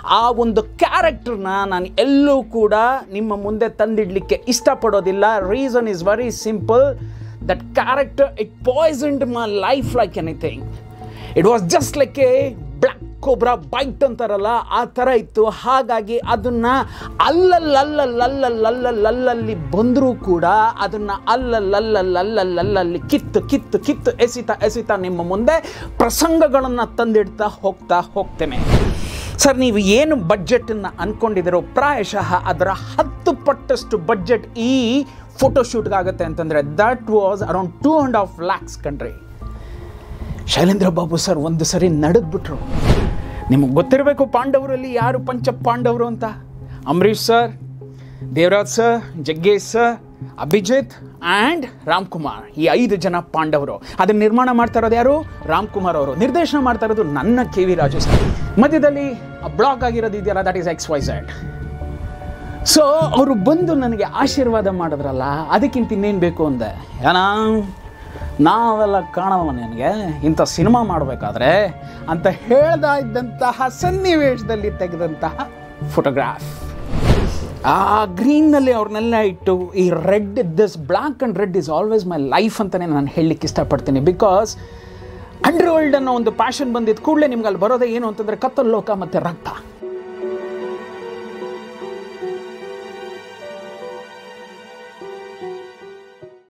ಆ ಒಂದು ಕ್ಯಾರೆಕ್ಟರ್ನ ನಾನು ಎಲ್ಲೂ ಕೂಡ ನಿಮ್ಮ ಮುಂದೆ ತಂದಿಡಲಿಕ್ಕೆ ಇಷ್ಟಪಡೋದಿಲ್ಲ reason is very simple that character it poisoned my life like anything it was just like a black cobra bite ಅಂತಾರಲ್ಲ ಆ ಥರ ಇತ್ತು ಹಾಗಾಗಿ ಅದನ್ನು ಅಲ್ಲಲ್ಲಲ್ಲಲ್ಲಲ್ಲಲ್ಲಲ್ಲಲ್ಲಿ ಬಂದರೂ ಕೂಡ ಅದನ್ನು ಅಲ್ಲಲ್ಲಲ್ಲಲ್ಲಲ್ಲಲ್ಲಿ ಕಿತ್ತು ಕಿತ್ತು ಕಿತ್ತು ಎಸಿತಾ ಎಸಿತಾ ನಿಮ್ಮ ಮುಂದೆ ಪ್ರಸಂಗಗಳನ್ನು ತಂದಿಡ್ತಾ ಹೋಗ್ತಾ ಹೋಗ್ತೇನೆ ಸರ್ ನೀವು ಏನು ಬಡ್ಜೆಟನ್ನು ಅಂದ್ಕೊಂಡಿದ್ದೀರೋ ಪ್ರಾಯಶಃ ಅದರ ಹತ್ತು ಪಟ್ಟಷ್ಟು ಬಡ್ಜೆಟ್ ಈ ಫೋಟೋಶೂಟ್ಗಾಗುತ್ತೆ ಅಂತಂದರೆ that was around two and half lakhs ಕಂಡ್ರಿ ಶೈಲೇಂದ್ರ ಬಾಬು ಸರ್ ಒಂದು ಸರಿ ನಡೆದ್ಬಿಟ್ರು ನಿಮಗೆ ಗೊತ್ತಿರಬೇಕು ಪಾಂಡವರಲ್ಲಿ ಯಾರು ಪಂಚ ಪಾಂಡವರು ಅಂತ Ambareesh sir Devaraj sir Jaggesh sir Abhijith and Ramkumar ಈ ಐದು ಜನ ಪಾಂಡವರು ಅದನ್ನು ನಿರ್ಮಾಣ ಮಾಡ್ತಾ ಇರೋದು ಯಾರು ರಾಮ್ಕುಮಾರ್ ಅವರು ನಿರ್ದೇಶನ ಮಾಡ್ತಾ ಇರೋದು ನನ್ನ ಕೆ ವಿ ರಾಜು ಸರ್ ಮಧ್ಯದಲ್ಲಿ ಬ್ಲಾಕ್ ಆಗಿರೋದು ಇದೆಯಲ್ಲ that is X Y Z so ಅವರು ಬಂದು ನನಗೆ ಆಶೀರ್ವಾದ ಮಾಡಿದ್ರಲ್ಲ ಅದಕ್ಕಿಂತ ಇನ್ನೇನು ಬೇಕು ಅಂದೆ ಏನ ನಾವೆಲ್ಲ ಕಾಣವ ನನಗೆ ಇಂಥ ಸಿನಿಮಾ ಮಾಡಬೇಕಾದ್ರೆ ಅಂತ ಹೇಳ್ತಾ ಇದ್ದಂತಹ ಸನ್ನಿವೇಶದಲ್ಲಿ ತೆಗೆದಂತಹ ಫೋಟೋಗ್ರಾಫ್ ಆ ಗ್ರೀನ್ನಲ್ಲಿ ಅವ್ರನ್ನೆಲ್ಲ ಇಟ್ಟು ಈ red this black and red is always my life ಅಂತಲೇ ನಾನು ಹೇಳಲಿಕ್ಕೆ ಇಷ್ಟಪಡ್ತೀನಿ ಬಿಕಾಸ್ ಅಂಡರ್ ವರ್ಲ್ಡ್ ಅನ್ನೋ ಒಂದು ಪ್ಯಾಷನ್ ಬಂದಿದ್ದ ಕೂಡಲೇ ನಿಮ್ಗೆ ಅಲ್ಲಿ ಬರೋದೇ ಏನು ಅಂತಂದರೆ ಕತ್ತಲ್ ಲೋಕ ಮತ್ತು ರಕ್ತ